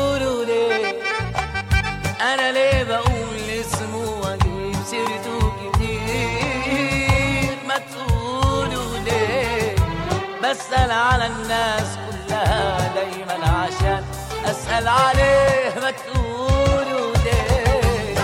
تقولوا ليه انا ليه بقول اسمه واجيب سيرته كتير ما تقولوا ليه بسأل على الناس كلها دايما عشان اسأل عليه ما تقولوا ليه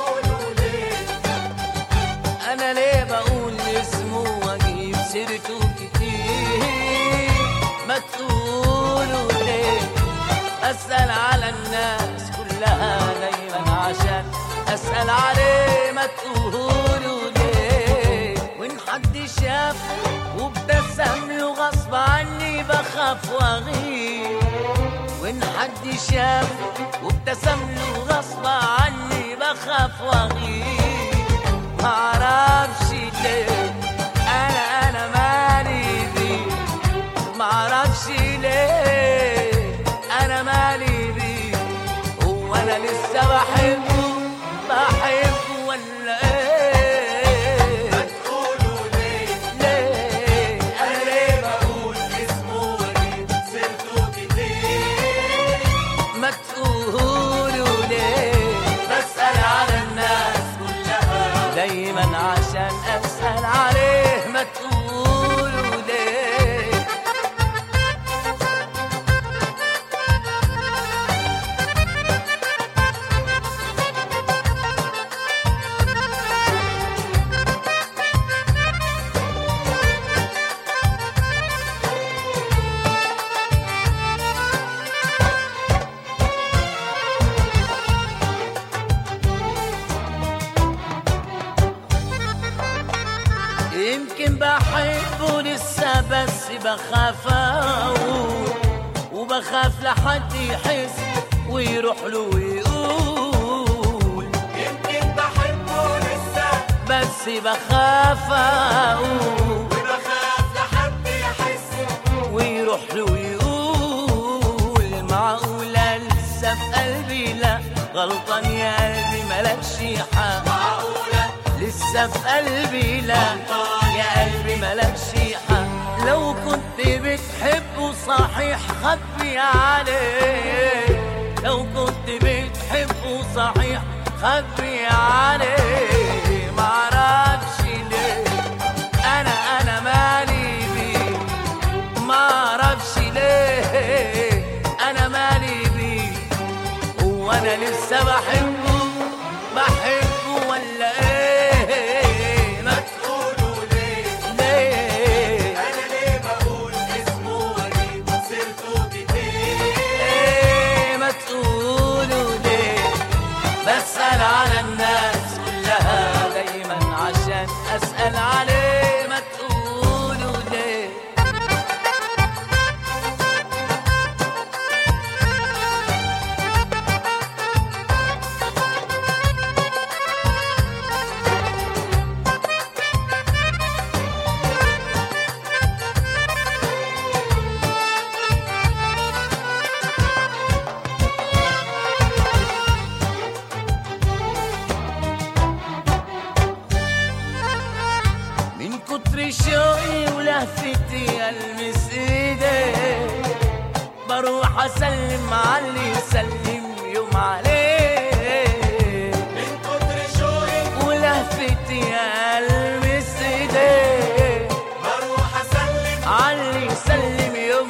انا ليه بقول اسمه واجيب سيرته كتير ما تقولوا ليه اسال على الناس كلها دايما عشان اسال عليه ما تقولوا ليه وان حد شاف وابتسم له غصب عني بخاف واغير وان حد شاف وابتسم له غصب عني بخاف واغير معرفش ليه انا انا مالي بيه معرفش ليه انا مالي بيه هو انا لسه بحبه بحبه ولا ايه تقولوا ليه ليه انا ليه بقول اسمه واجيب سيرته كتير ما تقولوا ليه بسأل على الناس كلها دايما عشان اسال عليه ما تقولوا ليه يمكن بحبه لسه بس بخاف اقول وبخاف لحد يحس ويروح له ويقول يمكن بحبه لسه بس بخاف اقول وبخاف لحد يحس ويروح له ويقول معقولة لسه في قلبي لا غلطان يا قلبي ملكش حق معقولة لسه في قلبي لا يا قلبي ملكش حق لو كنت بتحبه صحيح خبي عليه لو كنت بتحبه صحيح خبي عليه معرفش ليه انا انا مالي بيه معرفش ليه انا مالي بيه هو انا لسه بحبه بحبه ولا ايه ما تقولوا ليه ليه انا ليه بقول اسمه واجيب سيرته كتير ايه ما تقولوا ليه بسأل على الناس كلها دايما عشان اسأل عليه ما تقولوا ليه من كتر شوقي ولهفتي المس ايديك بروح اسلم على اللي يسلم يوم عليك من كتر شوقي ولهفتي المس ايديك بروح اسلم على اللي يسلم يوم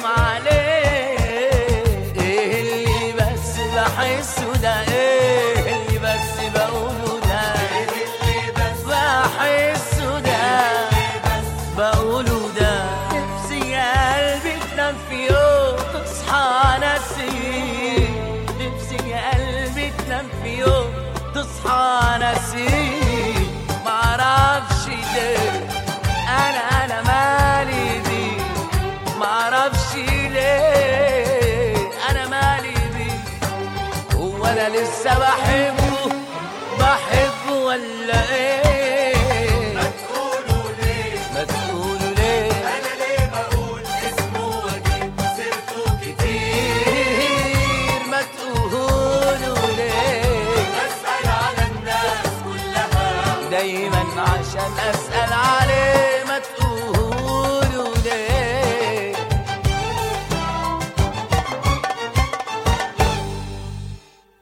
عليك ايه اللي بس بحسه ده ايه اللي بس بقوله ده اللي بس بحسه ده بقوله ده نفسي يا قلبي تنام في يوم تصحى نسيم نفسي يا قلبي تنام في يوم تصحى نسيم معرفش ليه انا انا مالي بيه معرفش ليه انا مالي بيه هو انا لسه بحبه بحبه ولا ايه تقولوا ليه ما تقولوا ليه انا ليه بقول اسمه واجيب سيرته كتير كتير ما تقولوا ليه اسال على الناس كلها دايما عشان اسال عليه